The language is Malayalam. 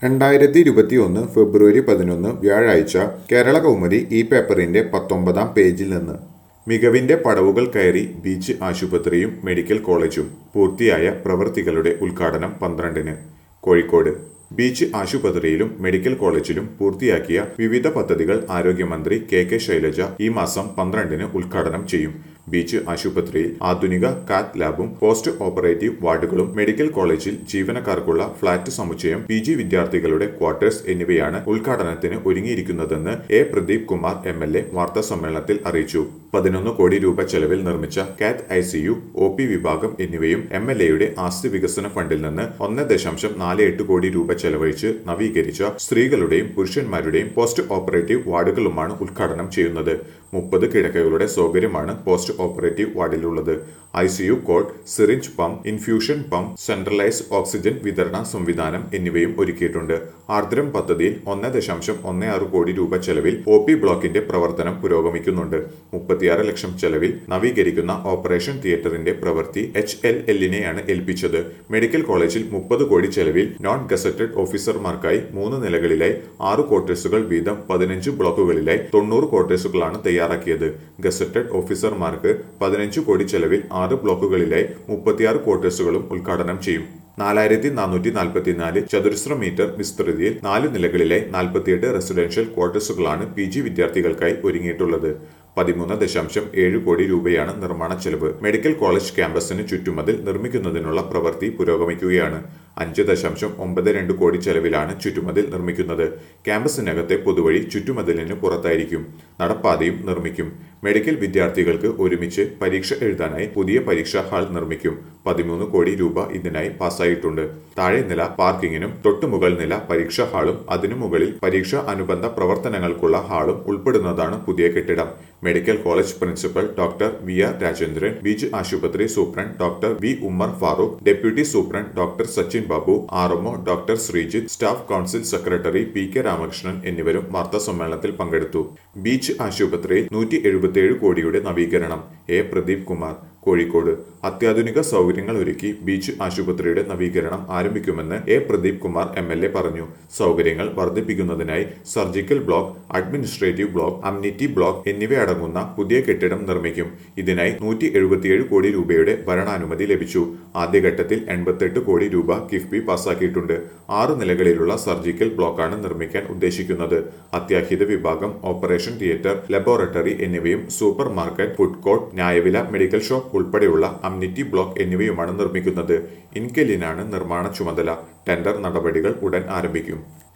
രണ്ടായിരത്തി ഇരുപത്തിയൊന്ന് ഫെബ്രുവരി പതിനൊന്ന് വ്യാഴാഴ്ച കേരള കൗമുദി ഈ പേപ്പറിന്റെ പത്തൊമ്പതാം പേജിൽ നിന്ന് മികവിന്റെ പടവുകൾ കയറി ബീച്ച് ആശുപത്രിയും മെഡിക്കൽ കോളേജും പൂർത്തിയായ പ്രവൃത്തികളുടെ ഉദ്ഘാടനം പന്ത്രണ്ടിന് കോഴിക്കോട് ബീച്ച് ആശുപത്രിയിലും മെഡിക്കൽ കോളേജിലും പൂർത്തിയാക്കിയ വിവിധ പദ്ധതികൾ ആരോഗ്യമന്ത്രി കെ കെ ശൈലജ ഈ മാസം പന്ത്രണ്ടിന് ഉദ്ഘാടനം ചെയ്യും ബീച്ച് ആശുപത്രിയിൽ ആധുനിക കാത്ത് ലാബും പോസ്റ്റ് ഓപ്പറേറ്റീവ് വാർഡുകളും മെഡിക്കൽ കോളേജിൽ ജീവനക്കാർക്കുള്ള ഫ്ളാറ്റ് സമുച്ചയം പി ജി വിദ്യാർത്ഥികളുടെ ക്വാർട്ടേഴ്സ് എന്നിവയാണ് ഉദ്ഘാടനത്തിന് ഒരുങ്ങിയിരിക്കുന്നതെന്ന് A Pradeep Kumar M L A വാർത്താ സമ്മേളനത്തിൽ അറിയിച്ചു പതിനൊന്ന് കോടി രൂപ ചെലവിൽ നിർമ്മിച്ച cath I C U O P വിഭാഗം എന്നിവയും എം എൽ എയുടെ ആസ്തി വികസന ഫണ്ടിൽ നിന്ന് ഒന്ന് ദശാംശം നാല് എട്ട് കോടി രൂപ ചെലവഴിച്ച് നവീകരിച്ച സ്ത്രീകളുടെയും പുരുഷന്മാരുടെയും പോസ്റ്റ് ഓപ്പറേറ്റീവ് വാർഡുകളുമാണ് ഉദ്ഘാടനം ചെയ്യുന്നത് മുപ്പത് കിടക്കകളുടെ സൗകര്യമാണ് പോസ്റ്റ് ഓപ്പറേറ്റീവ് വാർഡിലുള്ളത് I C U code syringe pump infusion pump centralised oxygen വിതരണ സംവിധാനം എന്നിവയും ഒരുക്കിയിട്ടുണ്ട് ആർദ്രം പദ്ധതിയിൽ ഒന്ന് ദശാംശം ഒന്ന് ആറ് കോടി രൂപ ചെലവിൽ ഒ പി ബ്ലോക്കിന്റെ പ്രവർത്തനം പുരോഗമിക്കുന്നുണ്ട് മുപ്പത്തിയാറ് ലക്ഷം ചെലവിൽ നവീകരിക്കുന്ന ഓപ്പറേഷൻ തിയേറ്ററിന്റെ പ്രവൃത്തി എച്ച് എൽ എല്ലിനെയാണ് ഏൽപ്പിച്ചത് മെഡിക്കൽ കോളേജിൽ മുപ്പത് കോടി ചെലവിൽ നോൺ ഗസറ്റഡ് ഓഫീസർമാർക്കായി മൂന്ന് നിലകളിലായി ആറ് ക്വാർട്ടേഴ്സുകൾ വീതം പതിനഞ്ച് ബ്ലോക്കുകളിലായി തൊണ്ണൂറ് ക്വാർട്ടേഴ്സുകളാണ് തയ്യാറാക്കിയത് ഗസറ്റഡ് ഓഫീസർമാർക്ക് പതിനഞ്ച് കോടി ചെലവിൽ ആറ് ബ്ലോക്കുകളിലായി മുപ്പത്തിയാറ് ക്വാർട്ടേഴ്സുകളും ഉദ്ഘാടനം ചെയ്യും നാലായിരത്തി നാനൂറ്റി നാൽപ്പത്തിനാല് ചതുരശ്ര മീറ്റർ വിസ്തൃതിയിൽ നാല് നിലകളിലായി നാൽപ്പത്തിയെട്ട് റെസിഡൻഷ്യൽ ക്വാർട്ടേഴ്സുകളാണ് പി ജി വിദ്യാർത്ഥികൾക്കായി ഒരുങ്ങിയിട്ടുള്ളത് പതിമൂന്ന് ദശാംശം ഏഴ് കോടി രൂപയാണ് നിർമ്മാണ ചെലവ് മെഡിക്കൽ കോളേജ് ക്യാമ്പസിന് ചുറ്റുമതിൽ നിർമ്മിക്കുന്നതിനുള്ള പ്രവൃത്തി പുരോഗമിക്കുകയാണ് അഞ്ച് ദശാംശം ഒമ്പത് രണ്ട് കോടി ചെലവിലാണ് ചുറ്റുമതിൽ നിർമ്മിക്കുന്നത് ക്യാമ്പസിനകത്തെ പൊതുവഴി ചുറ്റുമതിലിന് പുറത്തായിരിക്കും നടപ്പാതയും നിർമ്മിക്കും മെഡിക്കൽ വിദ്യാർത്ഥികൾക്ക് ഒരുമിച്ച് പരീക്ഷ എഴുതാനായി പുതിയ പരീക്ഷാ ഹാൾ നിർമ്മിക്കും പതിമൂന്ന് കോടി രൂപ ഇതിനായി പാസ്സായിട്ടുണ്ട് താഴെ നില പാർക്കിങ്ങിനും തൊട്ടുമുകൾ നില പരീക്ഷാ ഹാളും അതിനു മുകളിൽ പരീക്ഷാ അനുബന്ധ പ്രവർത്തനങ്ങൾക്കുള്ള ഹാളും ഉൾപ്പെടുന്നതാണ് പുതിയ കെട്ടിടം medical college principal doctor V R Rajendran beach ആശുപത്രി superintendent doctor V Ummer Farooq deputy superintendent doctor Sachin Babu RMO doctor Sreejith staff council secretary P K Ramakrishnan എന്നിവരും വാർത്താ സമ്മേളനത്തിൽ പങ്കെടുത്തു ബീച്ച് ആശുപത്രിയിൽ നൂറ്റി എഴുപത്തിയേഴ് കോടിയുടെ നവീകരണം എ പ്രദീപ് കുമാർ കോഴിക്കോട് അത്യാധുനിക സൗകര്യങ്ങൾ ഒരുക്കി ബീച്ച് ആശുപത്രിയുടെ നവീകരണം ആരംഭിക്കുമെന്ന് A Pradeep Kumar M L A പറഞ്ഞു സൗകര്യങ്ങൾ വർദ്ധിപ്പിക്കുന്നതിനായി surgical block administrative block amenity block എന്നിവയടങ്ങുന്ന പുതിയ കെട്ടിടം നിർമ്മിക്കും ഇതിനായി നൂറ്റി എഴുപത്തിയേഴ് കോടി രൂപയുടെ ഭരണാനുമതി ലഭിച്ചു ആദ്യഘട്ടത്തിൽ എൺപത്തെട്ട് കോടി രൂപ കിഫ്ബി പാസാക്കിയിട്ടുണ്ട് ആറ് നിലകളിലുള്ള സർജിക്കൽ ബ്ലോക്കാണ് നിർമ്മിക്കാൻ ഉദ്ദേശിക്കുന്നത് അത്യാഹിത വിഭാഗം ഓപ്പറേഷൻ തിയേറ്റർ ലബോറട്ടറി എന്നിവയും സൂപ്പർ മാർക്കറ്റ് ഫുഡ് കോർട്ട് ന്യായവില മെഡിക്കൽ ഷോപ്പ് ഉൾപ്പെടെയുള്ള അമ്നിറ്റി ബ്ലോക്ക് എന്നിവയുമാണ് നിർമ്മിക്കുന്നത് ഇൻകെല്ലിനാണ് നിർമ്മാണ ചുമതല ടെൻഡർ നടപടികൾ ഉടൻ ആരംഭിക്കും